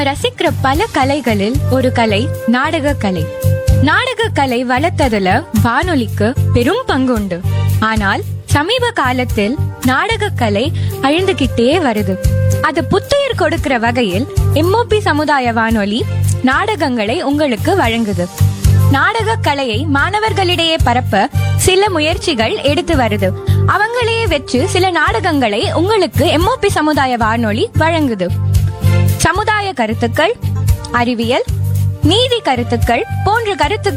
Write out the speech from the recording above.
நாம ரசிக்கிற பல கலைகளில் ஒரு கலை நாடக கலை நாடக கலை வளர்த்ததுல வானொலிக்கு பெரும் பங்கு உண்டு ஆனால் சமீப காலத்தில் நாடக கலை அழிந்துகிட்டே வருது அது புத்துயிர் கொடுக்கிற வகையில் எம்ஓபி சமுதாய வானொலி நாடகங்களை உங்களுக்கு வழங்குது நாடக கலையை மாணவர்களிடையே பரப்ப சில முயற்சிகள் எடுத்து வருது அவங்களையே வச்சு சில நாடகங்களை உங்களுக்கு எம்ஓபி சமுதாய வானொலி வழங்குது சமுதாய கருத்துக்கள் அறிவியல் நீதி கருத்துக்கள் போன்ற கருத்துக்கள்